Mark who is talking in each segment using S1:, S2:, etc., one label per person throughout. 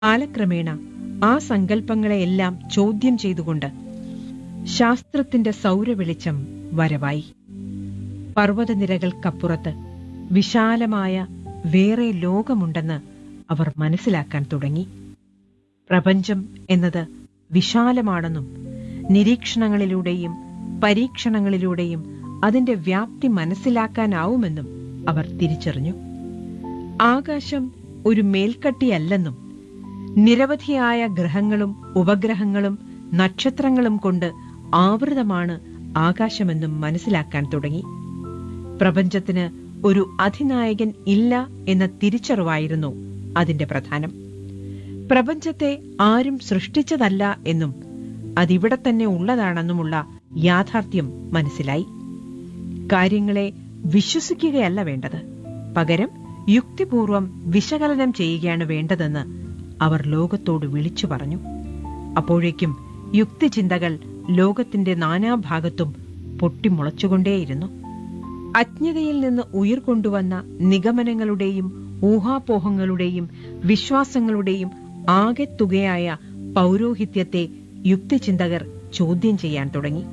S1: കാലക്രമേണ ആ സങ്കല്പങ്ങളെയെല്ലാം ചോദ്യം ചെയ്തുകൊണ്ട് ശാസ്ത്രത്തിന്റെ സൗരവെളിച്ചം വരവായി പർവ്വതനിരകൾക്കപ്പുറത്ത് വിശാലമായ വേറെ ലോകമുണ്ടെന്ന് അവർ മനസ്സിലാക്കാൻ തുടങ്ങി പ്രപഞ്ചം എന്നത് വിശാലമാണെന്നും നിരീക്ഷണങ്ങളിലൂടെയും പരീക്ഷണങ്ങളിലൂടെയും അതിന്റെ വ്യാപ്തി മനസ്സിലാക്കാനാവുമെന്നും അവർ തിരിച്ചറിഞ്ഞു ആകാശം ഒരു മേൽക്കട്ടിയല്ലെന്നും നിരവധിയായ ഗ്രഹങ്ങളും ഉപഗ്രഹങ്ങളും നക്ഷത്രങ്ങളും കൊണ്ട് ആവൃതമാണ് ആകാശമെന്നും മനസ്സിലാക്കാൻ തുടങ്ങി പ്രപഞ്ചത്തിന് ഒരു അധിനായകൻ ഇല്ല എന്ന തിരിച്ചറിവായിരുന്നു അതിന്റെ പ്രധാനം പ്രപഞ്ചത്തെ ആരും സൃഷ്ടിച്ചതല്ല എന്നും അതിവിടെ തന്നെ ഉള്ളതാണെന്നുമുള്ള യാഥാർത്ഥ്യം മനസ്സിലായി കാര്യങ്ങളെ വിശ്വസിക്കുകയല്ല വേണ്ടത് പകരം യുക്തിപൂർവം വിശകലനം ചെയ്യുകയാണ് വേണ്ടതെന്ന് അവർ ലോകത്തോട് വിളിച്ചു പറഞ്ഞു അപ്പോഴേക്കും യുക്തിചിന്തകൾ ലോകത്തിന്റെ നാനാഭാഗത്തും പൊട്ടിമുളച്ചുകൊണ്ടേയിരുന്നു അജ്ഞതയിൽ നിന്ന് ഉയർകൊണ്ടുവന്ന നിഗമനങ്ങളുടെയും ഊഹാപോഹങ്ങളുടെയും വിശ്വാസങ്ങളുടെയും ആകെത്തുകയായ പൗരോഹിത്യത്തെ യുക്തിചിന്തകർ ചോദ്യം ചെയ്യാൻ തുടങ്ങി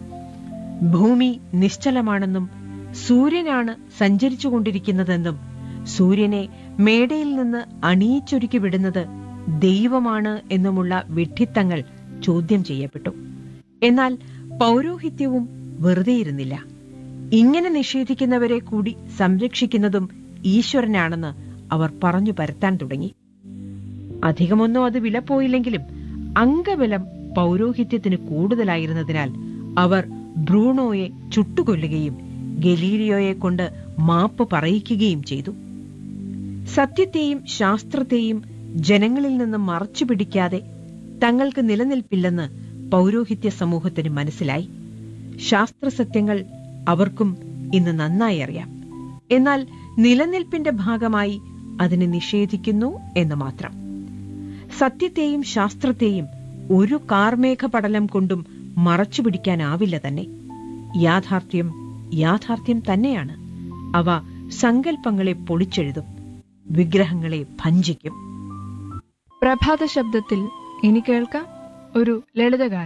S1: ഭൂമി നിശ്ചലമാണെന്നും സൂര്യനാണ് സഞ്ചരിച്ചുകൊണ്ടിരിക്കുന്നതെന്നും സൂര്യനെ മേടയിൽ നിന്ന് അണിയിച്ചൊരുക്കി വിടുന്നത് ദൈവമാണ് എന്നുമുള്ള വിഡ്ഢിത്തങ്ങൾ ചോദ്യം ചെയ്യപ്പെട്ടു എന്നാൽ പൗരോഹിത്യവും വെറുതെയിരുന്നില്ല ഇങ്ങനെ നിഷേധിക്കുന്നവരെ കൂടി സംരക്ഷിക്കുന്നതും ഈശ്വരനാണെന്ന് അവർ പറഞ്ഞു പരത്താൻ തുടങ്ങി അധികമൊന്നും അത് വിലപ്പോയില്ലെങ്കിലും അംഗബലം പൗരോഹിത്യത്തിന് കൂടുതലായിരുന്നതിനാൽ അവർ ബ്രൂണോയെ ചുട്ടുകൊല്ലുകയും ഗലീലിയോയെ കൊണ്ട് മാപ്പ് പറയിക്കുകയും ചെയ്തു സത്യത്തെയും ശാസ്ത്രത്തെയും ജനങ്ങളിൽ നിന്ന് മറച്ചു പിടിക്കാതെ തങ്ങൾക്ക് നിലനിൽപ്പില്ലെന്ന് പൗരോഹിത്യ സമൂഹത്തിന് മനസ്സിലായി ശാസ്ത്രസത്യങ്ങൾ അവർക്കും ഇന്ന് നന്നായി അറിയാം എന്നാൽ നിലനിൽപ്പിന്റെ ഭാഗമായി അതിനെ നിഷേധിക്കുന്നു എന്ന് മാത്രം സത്യത്തെയും ശാസ്ത്രത്തെയും ഒരു കാർമേഘ പടലം കൊണ്ടും മറച്ചു പിടിക്കാനാവില്ല തന്നെ യാഥാർത്ഥ്യം യാഥാർത്ഥ്യം തന്നെയാണ് അവ സങ്കല്പങ്ങളെ പൊളിച്ചെഴുതും വിഗ്രഹങ്ങളെ ഭഞ്ചിക്കും
S2: പ്രഭാത ശബ്ദത്തിൽ ഇനി കേൾക്കാം ഒരു ലളിതഗാനം